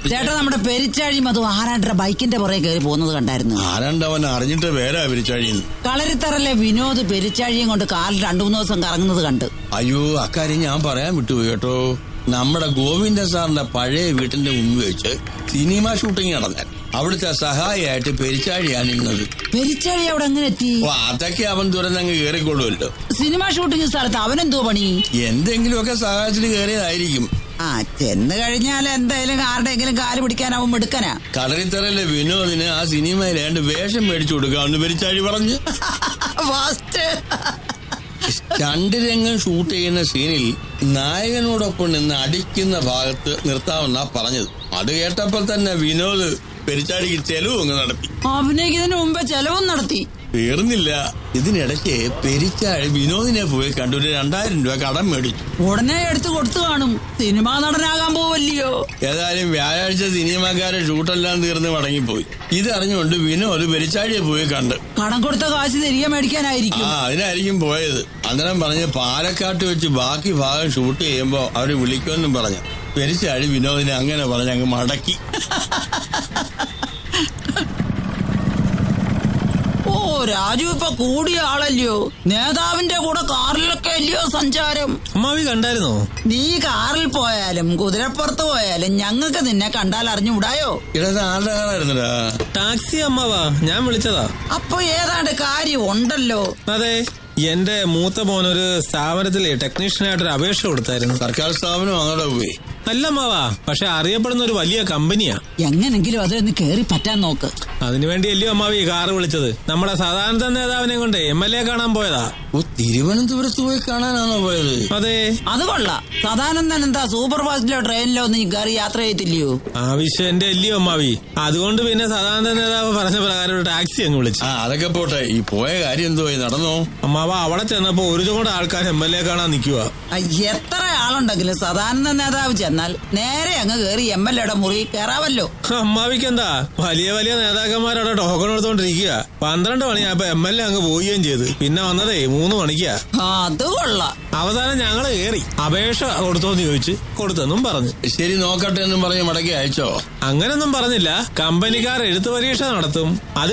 ചേട്ടാ നമ്മുടെ പെരിച്ചാഴി മധു ആരാണ്ടര ബൈക്കിന്റെ പുറകെ കയറി പോകുന്നത് കണ്ടായിരുന്നു ആരണ്ടവൻ അറിഞ്ഞിട്ട് പേരാ പിരിച്ചഴിയുന്നു കളരിത്തറയിലെ വിനോദ് പെരിച്ചാഴിയും കൊണ്ട് കാലിൽ രണ്ടു മൂന്ന് ദിവസം കറങ്ങുന്നത് കണ്ട് അയ്യോ അക്കാര്യം ഞാൻ പറയാൻ വിട്ടുപോയി കേട്ടോ നമ്മുടെ ഗോവിന്ദൻ സാറിന്റെ പഴയ വീട്ടിന്റെ മുമ്പ് വെച്ച് സിനിമ ഷൂട്ടിംഗ് നടന്നാൽ അവിടുത്തെ സഹായിയായിട്ട് പെരിച്ചാഴിയാണ് ഇന്നത് പെരിച്ചാഴി അവിടെ എങ്ങനെ എത്തി ഓ അതൊക്കെ അവൻ തുറന്നങ്ങ് കയറിക്കൊള്ളുമല്ലോ സിനിമ ഷൂട്ടിംഗ് സ്ഥലത്ത് അവനെന്തോ പണി എന്തെങ്കിലുമൊക്കെ സഹായത്തിന് കയറിയതായിരിക്കും ആ ചെന്ന് കഴിഞ്ഞാൽ എന്തായാലും ആരുടെയെങ്കിലും കാല് പിടിക്കാനാവും എടുക്കനാ കളരിത്തറയിലെ വിനോദിന് ആ സിനിമയിൽ രണ്ട് വേഷം മേടിച്ചു കൊടുക്കാമെന്ന് പെരിച്ചാഴി പറഞ്ഞു ഫാസ്റ്റ് രണ്ട് രംഗം ഷൂട്ട് ചെയ്യുന്ന സീനിൽ നായകനോടൊപ്പം നിന്ന് അടിക്കുന്ന ഭാഗത്ത് നിർത്താമെന്നാ പറഞ്ഞത് അത് കേട്ടപ്പോൾ തന്നെ വിനോദ് പെരിച്ചാടിക്ക് ചെലവ് അങ്ങ് നടത്തി അഭിനയിക്കുന്നതിന് മുമ്പേ ചെലവും നടത്തി തീർന്നില്ല ഇതിനിടയ്ക്ക് പെരിച്ചാഴി വിനോദിനെ പോയി കണ്ടു ഒരു രണ്ടായിരം രൂപ കടം മേടിച്ചു ഉടനെ എടുത്തു കൊടുത്തു കാണും സിനിമാ നടനാകാൻ പോവല്ലയോ ഏതായാലും വ്യാഴാഴ്ച സിനിമാക്കാരെ ഷൂട്ടെല്ലാം തീർന്ന് മടങ്ങിപ്പോയി ഇതറിഞ്ഞുകൊണ്ട് വിനോദ് പെരിച്ചാഴിയെ പോയി കണ്ട് കടം കൊടുത്ത കാശ് തിരികെ ആ മേടിക്കാനായിരിക്കും അതിനായിരിക്കും പോയത് അന്നേരം പറഞ്ഞ് പാലക്കാട്ട് വെച്ച് ബാക്കി ഭാഗം ഷൂട്ട് ചെയ്യുമ്പോ അവര് വിളിക്കുമെന്നും പറഞ്ഞു പെരിച്ചാഴി വിനോദിനെ അങ്ങനെ പറഞ്ഞ് അങ്ങ് മടക്കി ഓ രാജു ഇപ്പൊ കൂടിയ ആളല്ലയോ നേതാവിന്റെ കൂടെ കാറിലൊക്കെ അല്ലയോ സഞ്ചാരം അമ്മാവി കണ്ടായിരുന്നോ നീ കാറിൽ പോയാലും കുതിരപ്പുറത്ത് പോയാലും ഞങ്ങൾക്ക് നിന്നെ കണ്ടാൽ അറിഞ്ഞുകൂടായോ ഇടത് ആരുടെ കാറായിരുന്നടാ ടാക്സി അമ്മാവാ ഞാൻ വിളിച്ചതാ അപ്പൊ ഏതാണ്ട് കാര്യം ഉണ്ടല്ലോ അതെ എന്റെ മൂത്ത മോനൊരു സ്ഥാപനത്തിലെ ടെക്നീഷ്യനായിട്ടൊരു അപേക്ഷ കൊടുത്തായിരുന്നു സർക്കാർ സ്ഥാപനം അങ്ങോട്ട് പോയി അല്ല അമ്മാവാ പക്ഷെ അറിയപ്പെടുന്ന ഒരു വലിയ കമ്പനിയാ എങ്ങനെങ്കിലും അതൊന്ന് കേറി പറ്റാൻ നോക്ക് അതിനുവേണ്ടി അല്ലയോ അമ്മാവി കാറ് വിളിച്ചത് നമ്മുടെ സാധാരണ നേതാവിനെ കൊണ്ട് എം എൽ എ കാണാൻ പോയതാ ഓ തിരുവനന്തപുരത്ത് പോയി കാണാനാണോ പോയത് അതെ അത് കൊള്ളാം സദാനന്ദൻ എന്താ സൂപ്പർ ഫാസ്റ്റിലോ ട്രെയിനിലോ നീ കയറി യാത്ര ചെയ്തില്ലയോ ആവശ്യം എന്റെ അല്ലയോ അമ്മാവി അതുകൊണ്ട് പിന്നെ സാധാരണ നേതാവ് പറഞ്ഞ പ്രകാരം ഒരു ടാക്സി അങ്ങ് വിളിച്ചു ആ അതൊക്കെ പോട്ടെ ഈ പോയ കാര്യം എന്തോയി നടന്നോ അമ്മാവ അവിടെ ചെന്നപ്പോ ഒരു ചുമട് ആൾക്കാർ എം എൽ എ കാണാൻ നിൽക്കുക ആ, എത്ര ആളുണ്ടെങ്കിലും സദാനന്ദ നേതാവ് ചെന്നാൽ നേരെ അങ്ങ് കയറി എം എൽ എയുടെ മുറി കയറാവല്ലോ അമ്മാവിക്ക് എന്താ വലിയ വലിയ നേതാക്കന്മാരവിടെ ടോക്കൺ എടുത്തോണ്ടിരിക്കുക പന്ത്രണ്ട് മണിയായപ്പോ എം എൽ എ അങ്ങ് പോവുകയും ചെയ്ത് പിന്നെ വന്നതേ മൂന്ന് മണിക്കാ ആ, അത് കൊള്ളാം അവസാനം ഞങ്ങള് കേറി അപേക്ഷ കൊടുത്തോന്ന് ചോദിച്ച് കൊടുത്തെന്നും പറഞ്ഞു ശരി നോക്കട്ടെ എന്നും പറഞ്ഞ് മടക്കി അയച്ചോ അങ്ങനൊന്നും പറഞ്ഞില്ല കമ്പനിക്കാർ എഴുത്തു പരീക്ഷ നടത്തും അത്